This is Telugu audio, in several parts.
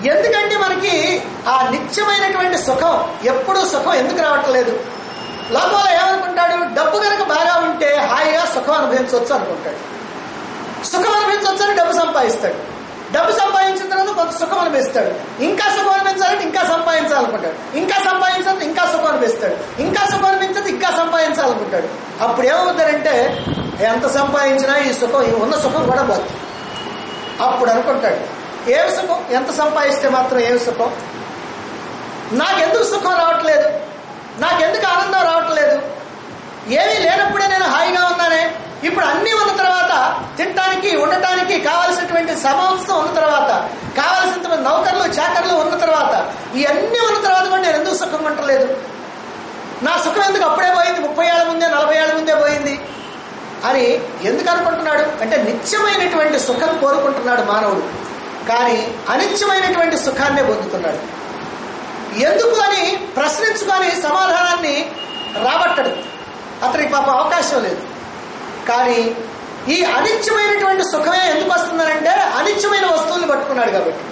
ఎందుకంటే మనకి ఆ నిత్యమైనటువంటి సుఖం ఎప్పుడూ సుఖం ఎందుకు రావట్లేదు లోకంలో ఏమనుకుంటాడు డబ్బు కనుక బాగా ఉంటే హాయిగా సుఖం అనుభవించవచ్చు అనుకుంటాడు సుఖం అనుభవించవచ్చు అని డబ్బు సంపాదిస్తాడు డబ్బు సంపాదించిన తర్వాత కొంత సుఖం అనిపిస్తాడు ఇంకా సుఖం అనిపించాలంటే ఇంకా సంపాదించాలనుకుంటాడు ఇంకా సంపాదించాలంటే ఇంకా సుఖం అనిపిస్తాడు ఇంకా సుఖం అనిపించదు ఇంకా సంపాదించాలనుకుంటాడు అప్పుడు ఏమవుతాడంటే ఎంత సంపాదించినా ఈ సుఖం ఈ ఉన్న సుఖం కూడా పోతుంది అప్పుడు అనుకుంటాడు ఏమి సుఖం ఎంత సంపాదిస్తే మాత్రం ఏమి సుఖం నాకెందుకు సుఖం రావట్లేదు నాకెందుకు ఆనందం రావట్లేదు ఏమీ లేనప్పుడే నేను హాయిగా ఉన్నానే ఇప్పుడు అన్నీ ఉన్న తర్వాత తినటానికి ఉండటానికి కావలసినటువంటి సమస్తం ఉన్న తర్వాత కావలసినంత నౌకర్లు చాకర్లు ఉన్న తర్వాత ఇవన్నీ ఉన్న తర్వాత కూడా నేను ఎందుకు సుఖం ఉండలేదు నా సుఖం ఎందుకు అప్పుడే పోయింది ముప్పై ఏళ్ళ ముందే నలభై ఏళ్ళ ముందే పోయింది అని ఎందుకు అనుకుంటున్నాడు అంటే నిత్యమైనటువంటి సుఖం కోరుకుంటున్నాడు మానవుడు కానీ అనిత్యమైనటువంటి సుఖాన్నే పొందుతున్నాడు ఎందుకు అని ప్రశ్నించుకొని సమాధానాన్ని రాబట్టడు అతనికి పాప అవకాశం లేదు కానీ ఈ అనిత్యమైనటువంటి సుఖమే ఎందుకు వస్తుందనంటే అనిత్యమైన వస్తువులు పట్టుకున్నాడు కాబట్టి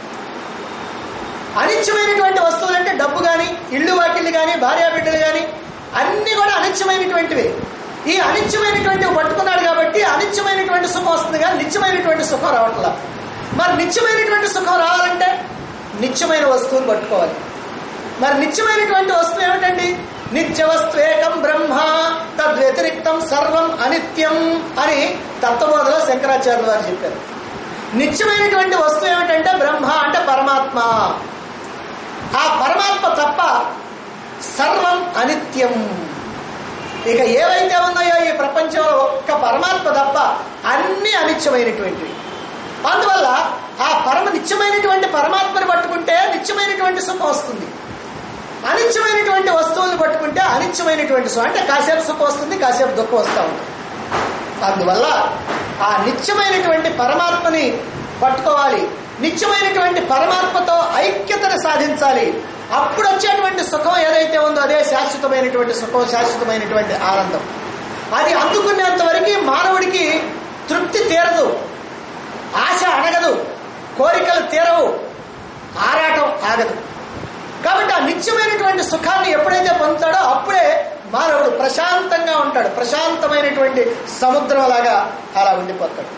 అనిత్యమైనటువంటి వస్తువులు అంటే డబ్బు కానీ ఇళ్ళు వాకిళ్ళు కానీ భార్యా బిడ్డలు కానీ అన్నీ కూడా అనిత్యమైనటువంటివి ఈ అనిత్యమైనటువంటివి పట్టుకున్నాడు కాబట్టి అనిత్యమైనటువంటి సుఖం వస్తుంది కానీ నిత్యమైనటువంటి సుఖం రావట్లా మరి నిత్యమైనటువంటి సుఖం రావాలంటే నిత్యమైన వస్తువులు పట్టుకోవాలి మరి నిత్యమైనటువంటి వస్తువు ఏమిటండి నిత్య వస్తువేకం బ్రహ్మ తద్వ్యతిరిక్తం సర్వం అనిత్యం అని తత్వబోధలో శంకరాచార్యులు వారు చెప్పారు నిత్యమైనటువంటి వస్తువు ఏమిటంటే బ్రహ్మ అంటే పరమాత్మ ఆ పరమాత్మ తప్ప సర్వం అనిత్యం ఇక ఏవైతే ఉన్నాయో ఈ ప్రపంచంలో ఒక్క పరమాత్మ తప్ప అన్ని అనిత్యమైనటువంటివి అందువల్ల ఆ పరమ నిత్యమైనటువంటి పరమాత్మని పట్టుకుంటే నిత్యమైనటువంటి సుఖం వస్తుంది అనిత్యమైనటువంటి వస్తువులను పట్టుకుంటే అనిత్యమైనటువంటి సుఖం అంటే కాసేపు సుఖం వస్తుంది కాసేపు దుఃఖం వస్తూ ఉంటుంది అందువల్ల ఆ నిత్యమైనటువంటి పరమాత్మని పట్టుకోవాలి నిత్యమైనటువంటి పరమాత్మతో ఐక్యతను సాధించాలి అప్పుడు వచ్చేటువంటి సుఖం ఏదైతే ఉందో అదే శాశ్వతమైనటువంటి సుఖం శాశ్వతమైనటువంటి ఆనందం అది అందుకునేంత వరకు మానవుడికి తృప్తి తీరదు ఆశ అడగదు కోరికలు తీరవు ఆరాటం ఆగదు కాబట్టి ఆ నిత్యమైనటువంటి సుఖాన్ని ఎప్పుడైతే పొందుతాడో అప్పుడే మానవుడు ప్రశాంతంగా ఉంటాడు ప్రశాంతమైనటువంటి సముద్రం లాగా అలా ఉండిపోతాడు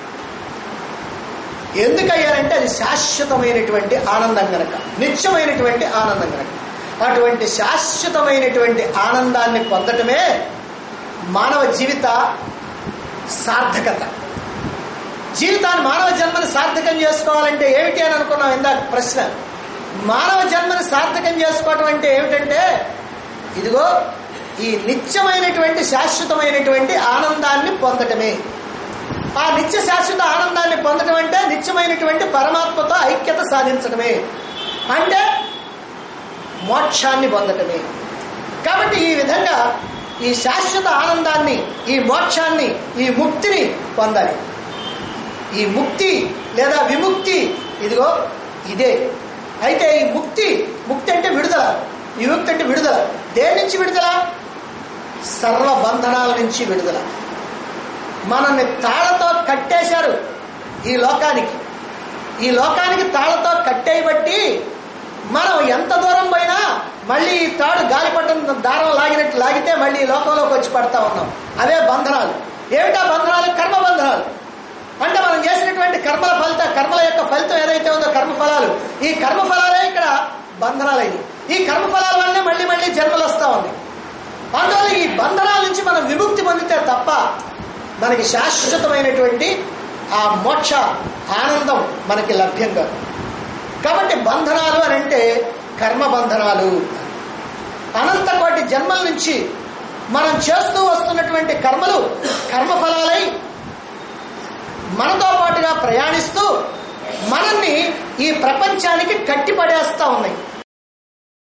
ఎందుకయ్యారంటే అది శాశ్వతమైనటువంటి ఆనందం గనక నిత్యమైనటువంటి ఆనందం గనక అటువంటి శాశ్వతమైనటువంటి ఆనందాన్ని పొందటమే మానవ జీవిత సార్థకత జీవితాన్ని మానవ జన్మని సార్థకం చేసుకోవాలంటే ఏమిటి అని అనుకున్నాం ఇందాక ప్రశ్న మానవ జన్మని సార్థకం చేసుకోవటం అంటే ఏమిటంటే ఇదిగో ఈ నిత్యమైనటువంటి శాశ్వతమైనటువంటి ఆనందాన్ని పొందటమే ఆ నిత్య శాశ్వత ఆనందాన్ని పొందటం అంటే నిత్యమైనటువంటి పరమాత్మతో ఐక్యత సాధించడమే అంటే మోక్షాన్ని పొందటమే కాబట్టి ఈ విధంగా ఈ శాశ్వత ఆనందాన్ని ఈ మోక్షాన్ని ఈ ముక్తిని పొందాలి ఈ ముక్తి లేదా విముక్తి ఇదిగో ఇదే అయితే ఈ ముక్తి ముక్తి అంటే విడుదల విముక్తి అంటే విడుదల దేని నుంచి విడుదల సర్వ బంధనాల నుంచి విడుదల మనల్ని తాళతో కట్టేశారు ఈ లోకానికి ఈ లోకానికి తాళతో కట్టేయబట్టి మనం ఎంత దూరం పోయినా మళ్ళీ ఈ తాడు గాలిపటం దారం లాగినట్టు లాగితే మళ్ళీ ఈ లోకంలోకి వచ్చి పడతా ఉన్నాం అవే బంధనాలు ఏమిటా బంధనాలు కర్మ బంధనాలు అంటే మనం చేసినటువంటి కర్మల ఫలిత కర్మల యొక్క ఫలితం ఏదైతే ఉందో కర్మఫలాలు ఈ కర్మఫలాలే ఇక్కడ బంధనాలైనవి ఈ కర్మఫలాల వల్లనే మళ్ళీ మళ్ళీ జన్మలు వస్తా ఉన్నాయి అందువల్ల ఈ బంధనాల నుంచి మనం విముక్తి పొందితే తప్ప మనకి శాశ్వతమైనటువంటి ఆ మోక్ష ఆనందం మనకి లభ్యం కాదు కాబట్టి బంధనాలు అని అంటే కర్మ బంధనాలు అనంత కోటి జన్మల నుంచి మనం చేస్తూ వస్తున్నటువంటి కర్మలు కర్మఫలాలై మనతో పాటుగా ప్రయాణిస్తూ మనల్ని ఈ ప్రపంచానికి కట్టిపడేస్తా ఉన్నాయి